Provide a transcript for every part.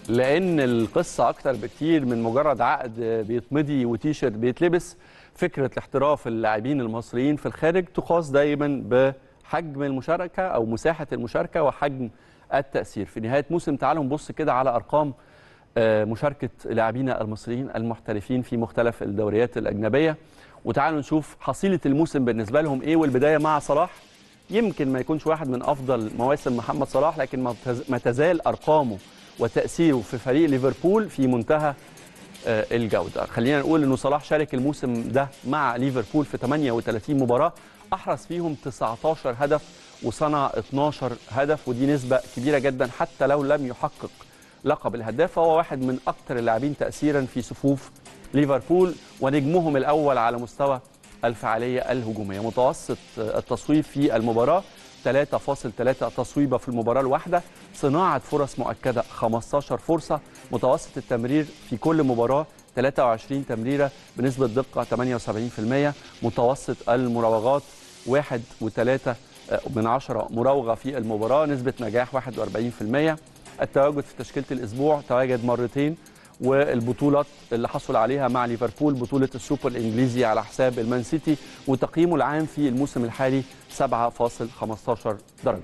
لان القصه اكتر بكتير من مجرد عقد بيتمضي وتيشيرت بيتلبس فكره الاحتراف اللاعبين المصريين في الخارج تقاس دايما بحجم المشاركه او مساحه المشاركه وحجم التاثير في نهايه موسم تعالوا نبص كده على ارقام آه، مشاركه لاعبينا المصريين المحترفين في مختلف الدوريات الاجنبيه وتعالوا نشوف حصيله الموسم بالنسبه لهم ايه والبدايه مع صلاح يمكن ما يكونش واحد من افضل مواسم محمد صلاح لكن ما تز- ما تزال ارقامه وتاثيره في فريق ليفربول في منتهى آه، الجوده خلينا نقول انه صلاح شارك الموسم ده مع ليفربول في 38 مباراه احرز فيهم 19 هدف وصنع 12 هدف ودي نسبه كبيره جدا حتى لو لم يحقق لقب الهداف فهو واحد من اكثر اللاعبين تاثيرا في صفوف ليفربول ونجمهم الاول على مستوى الفعاليه الهجوميه متوسط التصويب في المباراه 3.3 تصويبه في المباراه الواحده صناعه فرص مؤكده 15 فرصه متوسط التمرير في كل مباراه 23 تمريره بنسبه دقه 78% متوسط المراوغات 1 و3 من 10 مراوغه في المباراه نسبه نجاح 41% التواجد في تشكيله الاسبوع تواجد مرتين والبطولات اللي حصل عليها مع ليفربول بطوله السوبر الانجليزي على حساب المان سيتي وتقييمه العام في الموسم الحالي 7.15 درجه.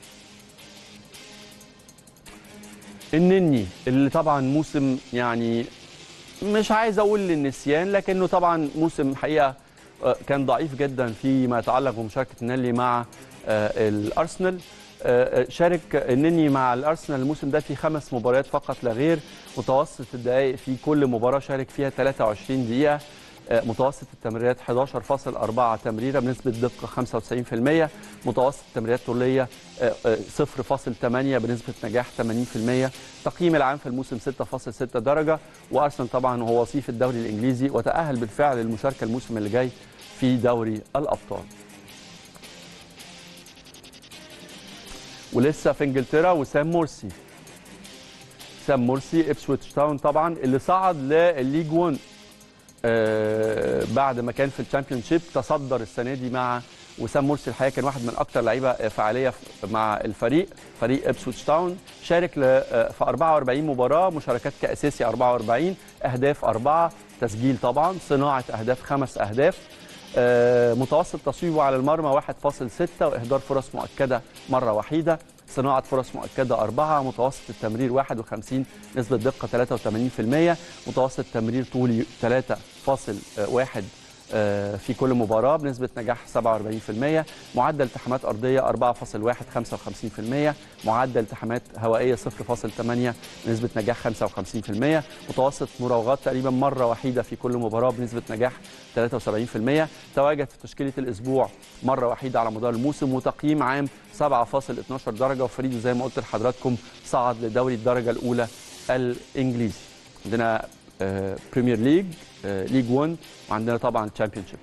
النني اللي طبعا موسم يعني مش عايز اقول للنسيان لكنه طبعا موسم حقيقه آه، كان ضعيف جدا فيما يتعلق بمشاركه نيلي مع آه، الارسنال آه، شارك النني مع الارسنال الموسم ده في خمس مباريات فقط لا غير متوسط الدقائق في كل مباراه شارك فيها 23 دقيقه آه، متوسط التمريرات 11.4 تمريره بنسبه دقه 95% متوسط التمريرات طوليه آه، آه، 0.8 بنسبه نجاح 80% تقييم العام في الموسم 6.6 درجه وارسنال طبعا هو وصيف الدوري الانجليزي وتاهل بالفعل للمشاركه الموسم اللي جاي في دوري الابطال ولسه في انجلترا وسام مورسي سام مورسي ابسويتش تاون طبعا اللي صعد للليج 1 آه بعد ما كان في الشامبيون شيب تصدر السنه دي مع وسام مرسي الحقيقه كان واحد من اكثر لعيبه فعاليه مع الفريق فريق ابسويتش تاون شارك ل- آه، في 44 مباراه مشاركات كاساسي 44 اهداف اربعه تسجيل طبعا صناعه اهداف خمس اهداف آه، متوسط تصويبه على المرمى 1.6 واهدار فرص مؤكده مره وحيده صناعه فرص مؤكده أربعة متوسط التمرير 51 نسبه دقه 83% متوسط تمرير طولي 3.1 آه، في كل مباراه بنسبه نجاح 47% معدل التحامات ارضيه 4.1 55% معدل التحامات هوائيه 0.8 بنسبه نجاح 55% متوسط مراوغات تقريبا مره وحيده في كل مباراه بنسبه نجاح 73% تواجد في تشكيله الاسبوع مره وحيده على مدار الموسم وتقييم عام 7.12 درجه وفريده زي ما قلت لحضراتكم صعد لدوري الدرجه الاولى الانجليزي عندنا آه، بريمير ليج آه، ليج 1 وعندنا طبعا تشامبيون شيب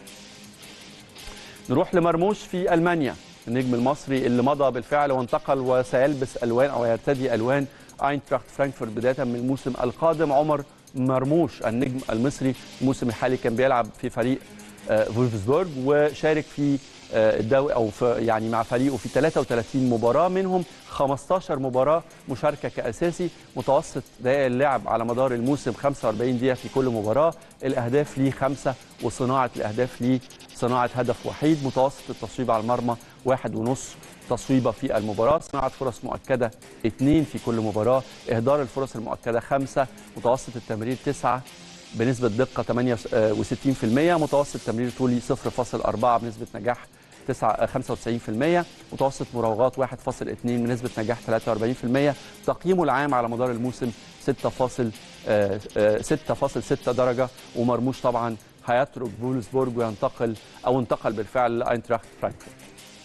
نروح لمرموش في المانيا النجم المصري اللي مضى بالفعل وانتقل وسيلبس الوان او يرتدي الوان اينتراخت فرانكفورت بدايه من الموسم القادم عمر مرموش النجم المصري الموسم الحالي كان بيلعب في فريق آه، فولفسبورج وشارك في آه، الدوري او في يعني مع فريقه في 33 مباراه منهم 15 مباراه مشاركه كاساسي متوسط دقائق اللعب على مدار الموسم 45 دقيقه في كل مباراه الاهداف ليه خمسه وصناعه الاهداف ليه صناعه هدف وحيد متوسط التصويب على المرمى واحد ونص تصويبه في المباراه صناعه فرص مؤكده اثنين في كل مباراه اهدار الفرص المؤكده خمسه متوسط التمرير تسعه بنسبه دقه 68% متوسط تمرير طولي 0.4 بنسبه نجاح 9 95% متوسط مراوغات 1.2 بنسبه نجاح 43% تقييمه العام على مدار الموسم 6.6 درجه ومرموش طبعا هيترك فولسبورج وينتقل او انتقل بالفعل لاينتراخت فرانكفورت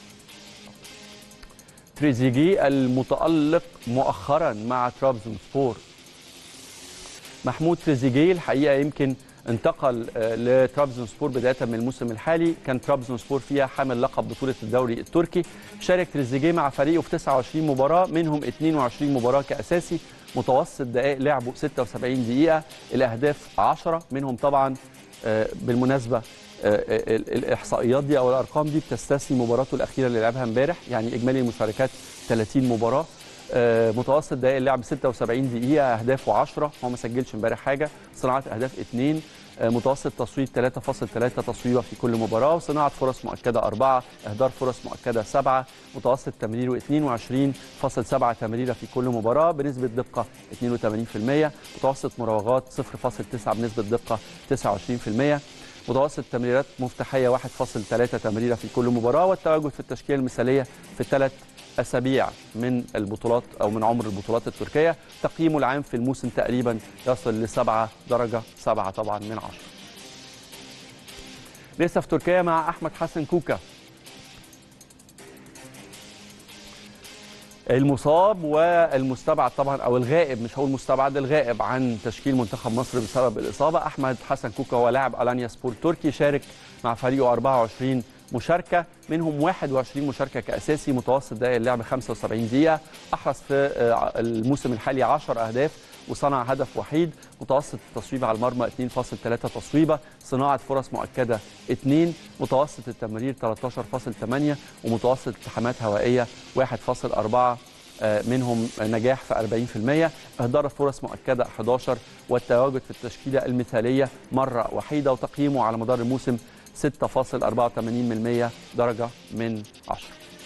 تريزيجي المتألق مؤخرا مع ترابزون سبور محمود تريزيجيه الحقيقه يمكن انتقل آه، لترابزون سبور بدايه من الموسم الحالي كان ترابزون سبور فيها حامل لقب بطوله الدوري التركي شارك تريزيجيه مع فريقه في 29 مباراه منهم 22 مباراه كاساسي متوسط دقائق لعبه 76 دقيقه الاهداف 10 منهم طبعا آه، بالمناسبه آه، ال- الاحصائيات دي او الارقام دي بتستثني مباراته الاخيره اللي لعبها امبارح يعني اجمالي المشاركات 30 مباراه آه، متوسط دقائق اللعب 76 دقيقه اهدافه 10 هو ما سجلش امبارح حاجه صناعه اهداف 2 آه، متوسط تصويب 3.3 تصويبه في كل مباراه وصناعه فرص مؤكده 4 اهدار فرص مؤكده 7 متوسط تمريره 22.7 تمريره في كل مباراه بنسبه دقه 82% متوسط مراوغات 0.9 بنسبه دقه 29% متوسط تمريرات مفتاحيه 1.3 تمريره في كل مباراه والتواجد في التشكيله المثاليه في الثلاث اسابيع من البطولات او من عمر البطولات التركيه تقييمه العام في الموسم تقريبا يصل لسبعة درجه سبعة طبعا من عشرة لسه في تركيا مع احمد حسن كوكا المصاب والمستبعد طبعا او الغائب مش هقول مستبعد الغائب عن تشكيل منتخب مصر بسبب الاصابه احمد حسن كوكا هو لاعب الانيا سبور تركي شارك مع فريقه 24 مشاركه منهم 21 مشاركه كاساسي متوسط دقائق اللعب 75 دقيقه احرز في آه، الموسم الحالي 10 اهداف وصنع هدف وحيد متوسط التصويب على المرمى 2.3 تصويبه صناعه فرص مؤكده 2 متوسط التمرير 13.8 ومتوسط التحامات هوائيه 1.4 آه، منهم نجاح في 40% اهدار فرص مؤكده 11 والتواجد في التشكيله المثاليه مره وحيده وتقييمه على مدار الموسم 6.84% درجه من 10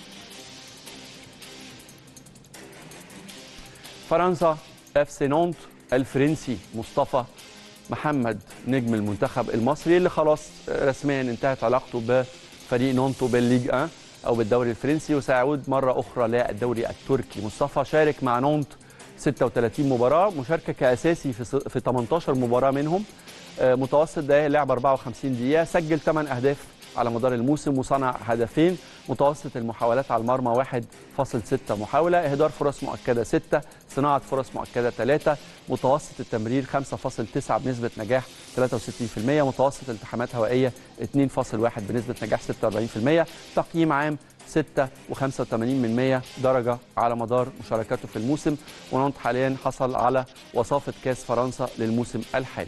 فرنسا اف سي نونت الفرنسي مصطفى محمد نجم المنتخب المصري اللي خلاص رسميا انتهت علاقته بفريق نونتو بالليج 1 او بالدوري الفرنسي وسيعود مره اخرى للدوري التركي مصطفى شارك مع نونت 36 مباراه مشاركه كاساسي في س- في 18 مباراه منهم آه، متوسط دقائق لعب 54 دقيقه سجل 8 اهداف على مدار الموسم وصنع هدفين متوسط المحاولات على المرمى 1.6 محاوله اهدار فرص مؤكده 6 صناعه فرص مؤكده 3 متوسط التمرير 5.9 بنسبه نجاح 63% متوسط التحامات هوائيه 2.1 بنسبه نجاح 46% تقييم عام 6 و85 من 100 درجة على مدار مشاركاته في الموسم ونونت حاليا حصل على وصافة كاس فرنسا للموسم الحالي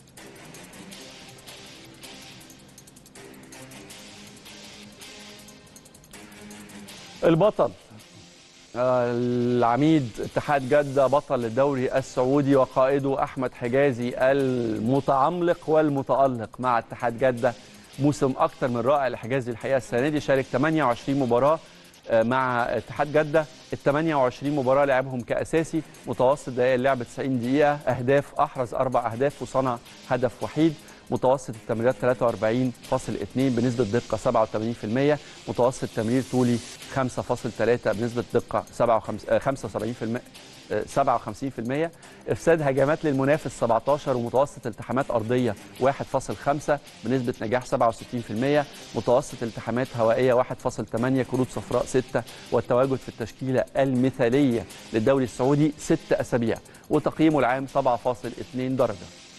البطل آه، العميد اتحاد جدة بطل الدوري السعودي وقائده أحمد حجازي المتعملق والمتألق مع اتحاد جدة موسم أكتر من رائع لحجازي الحقيقة السنة دي شارك 28 مباراة آه، مع اتحاد جدة ال 28 مباراة لعبهم كأساسي متوسط دقائق اللعب 90 دقيقة أهداف أحرز أربع أهداف وصنع هدف وحيد متوسط التمريرات 43.2 بنسبة دقة 87% متوسط تمرير طولي 5.3 بنسبة دقة 57 آه، 75% آه، 57% افساد هجمات للمنافس 17 ومتوسط التحامات ارضيه 1.5 بنسبه نجاح 67% متوسط التحامات هوائيه 1.8 كروت صفراء 6 والتواجد في التشكيله المثاليه للدوري السعودي 6 اسابيع وتقييمه العام 7.2 درجه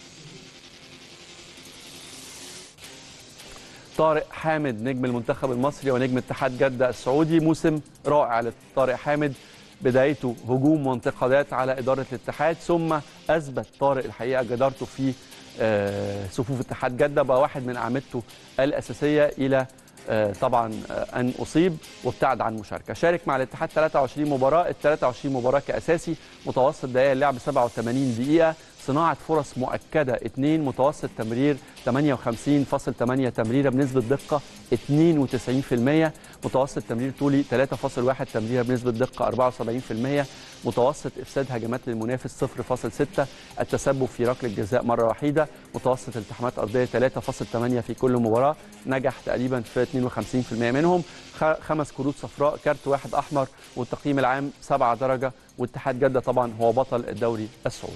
طارق حامد نجم المنتخب المصري ونجم اتحاد جدة السعودي موسم رائع لطارق حامد بدايته هجوم وانتقادات على إدارة الاتحاد ثم أثبت طارق الحقيقة جدارته في آه، صفوف اتحاد جدة بقى واحد من أعمدته الأساسية إلى آه، طبعا آه، أن أصيب وابتعد عن مشاركة شارك مع الاتحاد 23 مباراة ال 23 مباراة كأساسي متوسط دقائق اللعب 87 دقيقة صناعة فرص مؤكدة 2 متوسط تمرير 58.8 تمريرة بنسبة دقة 92% متوسط تمرير طولي 3.1 تمريرة بنسبة دقة 74% متوسط إفساد هجمات للمنافس 0.6 التسبب في ركلة جزاء مرة وحيدة متوسط التحامات أرضية 3.8 في كل مباراة نجح تقريبا في 52% منهم خ- خمس كروت صفراء كارت واحد أحمر والتقييم العام 7 درجة واتحاد جدة طبعا هو بطل الدوري السعودي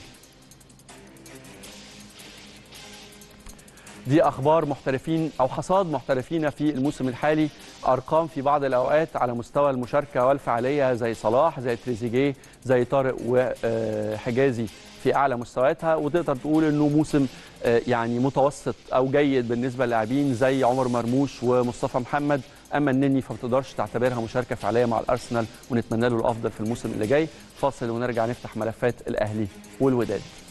دي اخبار محترفين او حصاد محترفين في الموسم الحالي ارقام في بعض الاوقات على مستوى المشاركه والفعاليه زي صلاح زي تريزيجيه زي طارق وحجازي في اعلى مستوياتها وتقدر تقول انه موسم آه، يعني متوسط او جيد بالنسبه للاعبين زي عمر مرموش ومصطفى محمد اما النني فما تقدرش تعتبرها مشاركه فعاليه مع الارسنال ونتمنى له الافضل في الموسم اللي جاي فاصل ونرجع نفتح ملفات الاهلي والوداد